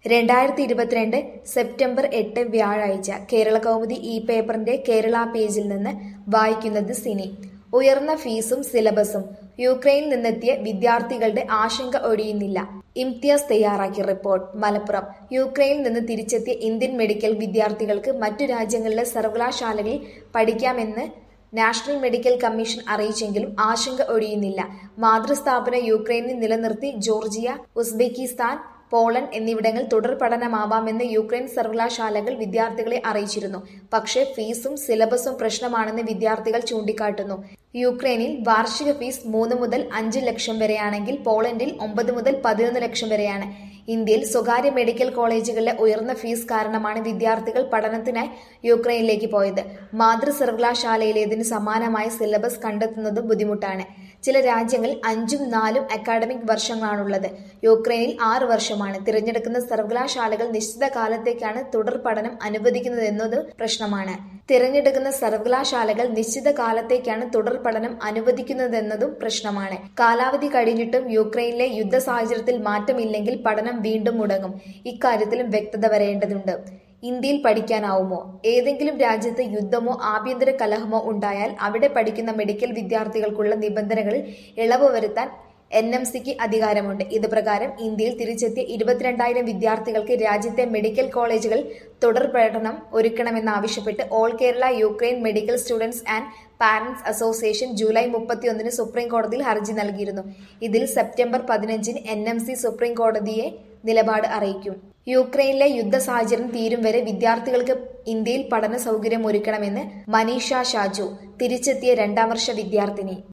രണ്ടായിരത്തി ഇരുപത്തിരണ്ട് സെപ്റ്റംബർ എട്ട് വ്യാഴാഴ്ച കേരള കൗമുദി ഈ പേപ്പറിന്റെ കേരള പേജിൽ നിന്ന് വായിക്കുന്നത് സിനി ഉയർന്ന ഫീസും സിലബസും യുക്രൈനിൽ നിന്നെത്തിയ വിദ്യാർത്ഥികളുടെ ആശങ്ക ഒഴിയുന്നില്ല ഇംതിയാസ് തയ്യാറാക്കിയ റിപ്പോർട്ട് മലപ്പുറം യുക്രൈനിൽ നിന്ന് തിരിച്ചെത്തിയ ഇന്ത്യൻ മെഡിക്കൽ വിദ്യാർത്ഥികൾക്ക് മറ്റു രാജ്യങ്ങളിലെ സർവകലാശാലകളിൽ പഠിക്കാമെന്ന് നാഷണൽ മെഡിക്കൽ കമ്മീഷൻ അറിയിച്ചെങ്കിലും ആശങ്ക ഒഴിയുന്നില്ല മാതൃസ്ഥാപനം യുക്രൈനിൽ നിലനിർത്തി ജോർജിയ ഉസ്ബെക്കിസ്ഥാൻ പോളണ്ട് എന്നിവിടങ്ങൾ തുടർ പഠനമാവാമെന്ന് യുക്രൈൻ സർവകലാശാലകൾ വിദ്യാർത്ഥികളെ അറിയിച്ചിരുന്നു പക്ഷേ ഫീസും സിലബസും പ്രശ്നമാണെന്ന് വിദ്യാർത്ഥികൾ ചൂണ്ടിക്കാട്ടുന്നു യുക്രൈനിൽ വാർഷിക ഫീസ് മൂന്ന് മുതൽ അഞ്ച് ലക്ഷം വരെയാണെങ്കിൽ പോളണ്ടിൽ ഒമ്പത് മുതൽ പതിനൊന്ന് ലക്ഷം വരെയാണ് ഇന്ത്യയിൽ സ്വകാര്യ മെഡിക്കൽ കോളേജുകളിലെ ഉയർന്ന ഫീസ് കാരണമാണ് വിദ്യാർത്ഥികൾ പഠനത്തിനായി യുക്രൈനിലേക്ക് പോയത് മാതൃ സർവകലാശാലയിലേതിന് സമാനമായ സിലബസ് കണ്ടെത്തുന്നത് ബുദ്ധിമുട്ടാണ് ചില രാജ്യങ്ങളിൽ അഞ്ചും നാലും അക്കാഡമിക് വർഷങ്ങളാണുള്ളത് യുക്രൈനിൽ ആറ് വർഷമാണ് തിരഞ്ഞെടുക്കുന്ന സർവകലാശാലകൾ നിശ്ചിത കാലത്തേക്കാണ് തുടർ പഠനം അനുവദിക്കുന്നതെന്നത് പ്രശ്നമാണ് തിരഞ്ഞെടുക്കുന്ന സർവകലാശാലകൾ നിശ്ചിത കാലത്തേക്കാണ് തുടർ പഠനം അനുവദിക്കുന്നതെന്നതും പ്രശ്നമാണ് കാലാവധി കഴിഞ്ഞിട്ടും യുക്രൈനിലെ യുദ്ധ സാഹചര്യത്തിൽ മാറ്റമില്ലെങ്കിൽ പഠനം വീണ്ടും മുടങ്ങും ഇക്കാര്യത്തിലും വ്യക്തത വരേണ്ടതുണ്ട് ഇന്ത്യയിൽ പഠിക്കാനാവുമോ ഏതെങ്കിലും രാജ്യത്ത് യുദ്ധമോ ആഭ്യന്തര കലഹമോ ഉണ്ടായാൽ അവിടെ പഠിക്കുന്ന മെഡിക്കൽ വിദ്യാർത്ഥികൾക്കുള്ള നിബന്ധനകളിൽ ഇളവ് വരുത്താൻ എൻ എം സിക്ക് അധികാരമുണ്ട് ഇത് പ്രകാരം ഇന്ത്യയിൽ തിരിച്ചെത്തിയ ഇരുപത്തിരണ്ടായിരം വിദ്യാർത്ഥികൾക്ക് രാജ്യത്തെ മെഡിക്കൽ കോളേജുകൾ തുടർ പഠനം ഒരുക്കണമെന്നാവശ്യപ്പെട്ട് all Kerala Ukraine medical students and parents association July മുപ്പത്തിയൊന്നിന് സുപ്രീം കോടതിയിൽ ഹർജി നൽകിയിരുന്നു ഇതിൽ സെപ്റ്റംബർ പതിനഞ്ചിന് എൻ എം സി സുപ്രീം കോടതിയെ നിലപാട് അറിയിക്കും യുക്രൈനിലെ യുദ്ധ സാഹചര്യം തീരും വരെ വിദ്യാർത്ഥികൾക്ക് ഇന്ത്യയിൽ പഠന സൗകര്യം ഒരുക്കണമെന്ന് മനീഷ ഷാജു തിരിച്ചെത്തിയ രണ്ടാം വർഷ വിദ്യാർത്ഥിനി